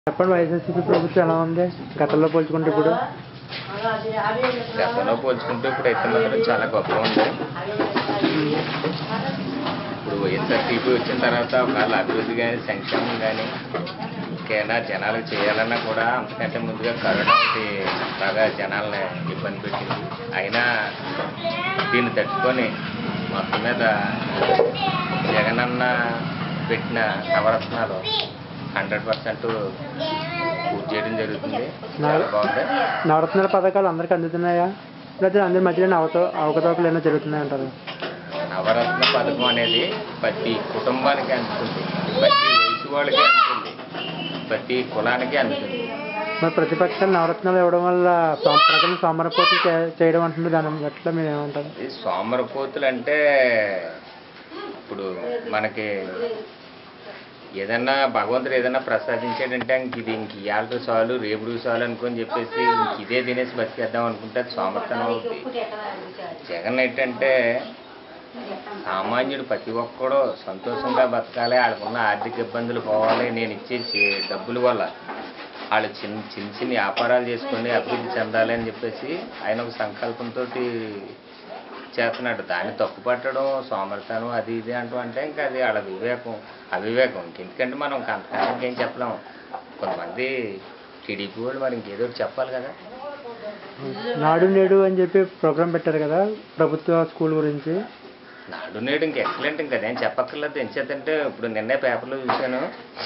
చెప్పండి వైఎస్ఆర్సీపీ ప్రభుత్వం ఎలా ఉంది గతంలో పోల్చుకుంటే ఇప్పుడు గతంలో పోల్చుకుంటే ఇప్పుడు అయితే మాత్రం చాలా గొప్పగా ఉంది ఇప్పుడు వైఎస్ఆర్సీపీ వచ్చిన తర్వాత ఒకవేళ అభివృద్ధి కానీ సంక్షేమం కానీ ఇంకేనా జనాలకు చేయాలన్నా కూడా అంతకంటే ముందుగా కరోనా ఒకటి బాగా జనాలని ఇబ్బంది పెట్టింది అయినా దీన్ని తట్టుకొని మొత్తం మీద జగనన్న పెట్టిన నవరత్నాలు హండ్రెడ్ పర్సెంట్ పూర్తి చేయడం జరుగుతుంది చాలా బాగుంది నవరత్నాల పథకాలు అందరికీ అందుతున్నాయా లేకపోతే అందరి మధ్యలో అవత అవకతవకలు ఏమైనా జరుగుతున్నాయి అంటారు నవరత్న పథకం అనేది ప్రతి కుటుంబానికి అందుతుంది ప్రతి వయసు వాళ్ళకి అందుతుంది ప్రతి కులానికి అందుతుంది మరి ప్రతిపక్షాలు నవరత్నాలు ఇవ్వడం వల్ల సోమ- ప్రజలను సోమరపోతులు చే- చేయడం అంటున్నారు దాని పట్ల మీరు ఏమంటారు ఈ సోమరపోతులు అంటే ఇప్పుడు మనకి ఏదన్నా భగవంతుడు ఏదన్నా ప్రసాదించాడంటే ఇంక ఇది ఇంక ఇవాళ చాలు రేపుడు చాలు అనుకొని చెప్పేసి ఇంక ఇదే తినేసి బతికేద్దాం అనుకుంటే అది సోమర్తనం అవుతుంది జగన్ ఏంటంటే సామాన్యుడు ప్రతి ఒక్కడు సంతోషంగా బతకాలి వాళ్ళకున్న ఆర్థిక ఇబ్బందులు పోవాలి నేను ఇచ్చే చే- డబ్బుల వల్ల వాళ్ళు చిన్న చిన్న చిన్న వ్యాపారాలు చేసుకొని అభివృద్ధి చెందాలి అని చెప్పేసి ఆయన ఒక సంకల్పంతో చేస్తున్నాడు దాన్ని తప్పుపట్టడం సోమర్తనం అది ఇది అంటూ అంటే ఇంకా అది వాళ్ళ వివేకం అవివేకం ఇంకెందుకంటే మనం ఇంక అంతకాలం ఇంకేం చెప్పలేము కొంతమంది టీడీపీ వాళ్ళు మరి ఇంకేదో ఒకటి చెప్పాలి కదా నాడు నేడు అని చెప్పి ప్రోగ్రాం పెట్టారు కదా ప్రభుత్వ స్కూల్ గురించి నాడు నేడు ఇంక ఎక్సలెంట్ ఇంకా అదేం చెప్పక్కర్లేదు ఎంచేతంటే ఇప్పుడు నిన్నే పేపర్లో చూశాను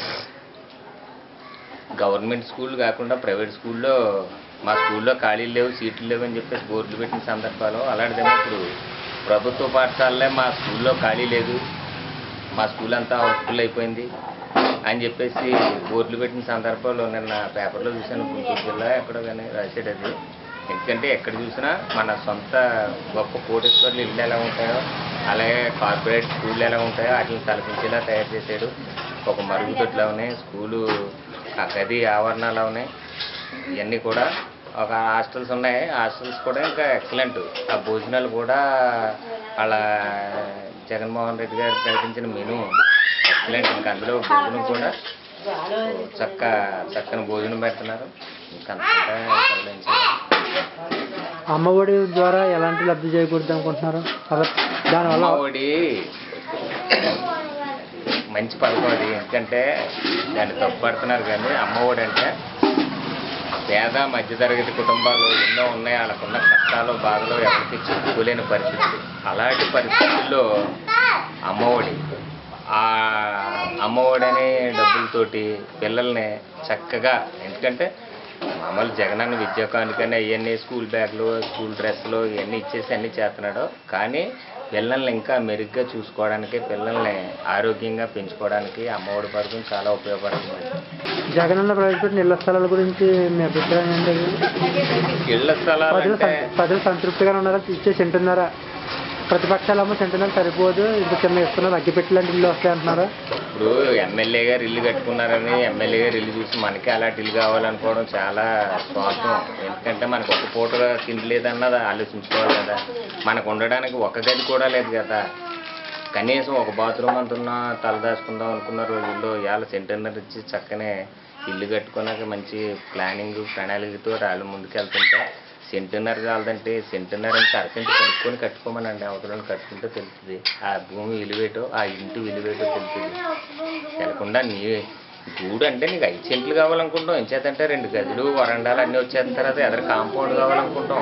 గవర్నమెంట్ స్కూల్ కాకుండా ప్రైవేట్ స్కూల్లో మా స్కూల్లో ఖాళీలు లేవు సీట్లు లేవు అని చెప్పేసి బోర్డులు పెట్టిన సందర్భాలు అలాంటిదేమో ఇప్పుడు ప్రభుత్వ పాఠశాలలే మా స్కూల్లో ఖాళీ లేదు మా స్కూల్ అంతా హౌస్ఫుల్ అయిపోయింది అని చెప్పేసి బోర్డులు పెట్టిన సందర్భాలు నిన్న పేపర్లో చూశాను గుంటూరు జిల్లా ఎక్కడో కానీ రాశాడు అది ఎందుకంటే ఎక్కడ చూసినా మన సొంత గొప్ప కోటేశ్వర్లు ఇల్లు ఎలా ఉంటాయో అలాగే కార్పొరేట్ స్కూళ్ళు ఎలా ఉంటాయో వాటిని తలపించేలా తయారు చేశాడు ఒక మరుగుదొడ్లా ఉన్నాయి స్కూలు ఆ గది ఆవరణాలు ఉన్నాయి ఇవన్నీ కూడా ఒక హాస్టల్స్ ఉన్నాయి హాస్టల్స్ కూడా ఇంకా ఎక్సలెంట్ ఆ భోజనాలు కూడా వాళ్ళ జగన్మోహన్ రెడ్డి గారు ప్రకటించిన మెనూ ఎక్సలెంట్ ఇంకా అందులో భోజనం కూడా చక్క చక్కని భోజనం పెడుతున్నారు ఇంకా అంతకంటే చెప్పలేను. అమ్మఒడి ద్వారా ఎలాంటి లబ్ధి చేకూరుద్ది అనుకుంటున్నారు అలా దానివల్ల అమ్మఒడి మంచి పథకం అది ఎందుకంటే దాన్ని తప్పుపడుతున్నారు కానీ అమ్మఒడి అంటే పేద మధ్యతరగతి కుటుంబాలు ఎన్నో ఉన్నాయి వాళ్ళకున్న కష్టాలు బాధలు ఎవరికి చెప్పుకోలేని పరిస్థితులు అలాంటి పరిస్థితుల్లో అమ్మఒడి ఆ అమ్మఒడి అనే డబ్బులతోటి పిల్లల్ని చక్కగా ఎందుకంటే మామూలు జగనన్న విద్యా కానుకని అవన్నీ స్కూల్ బ్యాగ్లు స్కూల్ డ్రెస్సులు ఇవన్నీ ఇచ్చేసి అన్నీ చేస్తున్నాడు కానీ పిల్లల్ని ఇంకా మెరుగ్గా చూసుకోవడానికి పిల్లల్ని ఆరోగ్యంగా పెంచుకోవడానికి అమ్మఒడి పథకం చాలా ఉపయోగపడుతుంది జగనన్న ప్రవేశపెట్టిన ఇళ్ల స్థలాల గురించి మీ అభిప్రాయం ఏంటి ఇళ్ల స్థలాలు ప్రజలు అంటే సం- ప్రజలు సంతృప్తిగా ఉన్నారా ఇచ్చే సెంటున్నారా ప్రతిపక్షాలేమో సెంటున్నర సరిపోదు ఇంత చిన్న ఇస్తున్నారు అగ్గిపెట్టి లాంటి ఇల్లు వస్తాయి అంటున్నారు ఇప్పుడు ఎమ్మెల్యే గారు ఇల్లు కట్టుకున్నారని ఎమ్మెల్యే గారు ఇల్లు చూసి మనకి అలాంటి ఇల్లు కావాలనుకోవడం చాలా స్వార్థం ఎందుకంటే మనకు ఒక పూట తిండి లేదన్నది ఆలోచించుకోవాలి కదా మనకు ఉండడానికి ఒక గది కూడా లేదు కదా కనీసం ఒక బాత్రూమ్ అంటున్నా తలదాచుకుందాం అనుకున్న రోజుల్లో ఇవాళ సెంటర్నర్ ఇచ్చి చక్కనే ఇల్లు కట్టుకున్నాక మంచి ప్లానింగ్ ప్రణాళికతో వాళ్ళు ముందుకెళ్తుంటే సెంటున్నర కావాలంటే సెంటున్నర అంటే అరసెంట్ కొనుక్కొని కట్టుకోమనండి అవతలని కట్టుకుంటే తెలుస్తుంది ఆ భూమి విలువేటో ఆ ఇంటి విలువేటో తెలుస్తుంది తెలకుండా నీ గూడు అంటే నీకు ఐదు సెంట్లు కావాలనుకుంటాం ఎంచేతంటే రెండు గదులు వరండాలు అన్నీ వచ్చేసిన తర్వాత ఎదర కాంపౌండ్ కావాలనుకుంటాం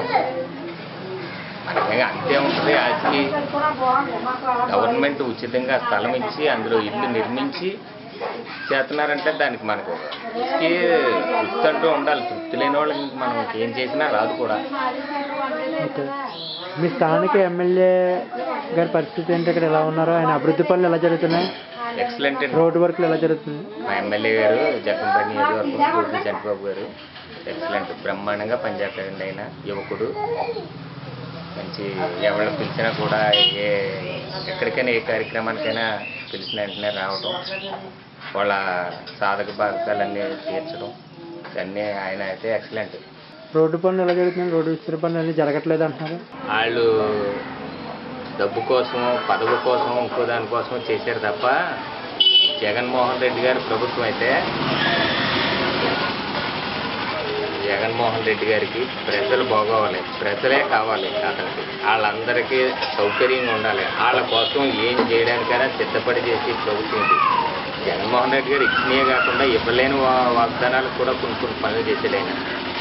మనకి అంతే ఉంటుంది ఆస్తి గవర్నమెంట్ ఉచితంగా స్థలం ఇచ్చి అందులో ఇల్లు నిర్మించి చేస్తున్నారంటే దానికి మనకు తృప్తి తృప్తి అంటూ ఉండాలి తృప్తి లేని వాళ్ళకి ఇంక మనం ఏం చేసినా రాదు కూడా ఓకే మీ స్థానిక ఎమ్మెల్యే గారి పరిస్థితి ఏంటి ఇక్కడ ఎలా ఉన్నారో ఆయన అభివృద్ధి పనులు ఎలా జరుగుతున్నాయి ఎక్సలెంట్ రోడ్డు వర్క్లు ఎలా జరుగుతుంది మా ఎమ్మెల్యే గారు జగన్పల్లి నియోజకవర్గం గోపి చంటిబాబు గారు ఎక్సలెంట్ బ్రహ్మాండంగా పనిచేస్తాడండి ఆయన యువకుడు మంచి ఎవరు పిలిచినా కూడా ఏ ఎక్కడికైనా ఏ కార్యక్రమానికైనా పిలిచిన వెంటనే రావడం వాళ్ళ సాధక బాధకాలన్నీ తీర్చడం ఇవన్నీ ఆయన అయితే ఎక్సలెంట్ రోడ్డు పనులు ఎలా జరుగుతున్నాయి రోడ్డు విస్తరణ పనులు అన్నీ జరగట్లేదు అంటున్నారు వాళ్ళు డబ్బు కోసం పదవి కోసం ఇంకో దానికోసం చేశారు తప్ప జగన్మోహన్ రెడ్డి గారి ప్రభుత్వం అయితే జగన్మోహన్ రెడ్డి గారికి ప్రజలు బాగోవాలి ప్రజలే కావాలి అతనికి వాళ్ళందరికీ సౌకర్యంగా ఉండాలి వాళ్ళ కోసం ఏం చేయడానికైనా సిద్ధపడి చేసి ప్రభుత్వం ఇది జగన్మోహన్ రెడ్డి గారు ఇచ్చినవే కాకుండా ఇవ్వలేని వా- వాగ్దానాలు కూడా కొన్ని కొన్ని పనులు చేశాడు ఆయన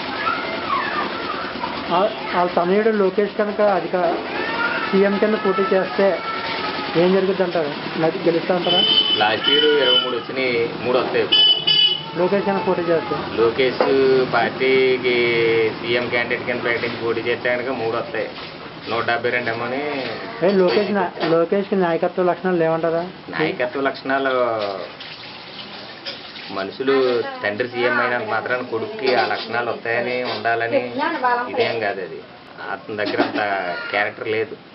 ఆ- వాళ్ళ తనయుడు లోకేష్ కనుక అధిక సీఎం కింద పోటీ చేస్తే ఏం జరుగుద్ది అంటారు నది గెలుస్తా అంటారా లాస్ట్ ఇయర్ ఇరవై మూడు వచ్చినాయి మూడు వస్తాయి లోకేష్ కనుక పోటీ చేస్తే లోకేష్ పార్టీకి సీఎం క్యాండిడేట్ కింద ప్రకటించి పోటీ చేస్తే కనుక మూడు వస్తాయి నూట డెబ్బై రెండు ఏమోని ఏ లోకేష్ నా- లోకేష్కి నాయకత్వ లక్షణాలు లేవంటారా నాయకత్వ లక్షణాలు మనుషులు తండ్రి సీఎం అయినంత మాత్రాన కొడుక్కి ఆ లక్షణాలు వస్తాయని ఉండాలని ఇదేం కాదు అది అతని దగ్గర అంత క్యారెక్టర్ లేదు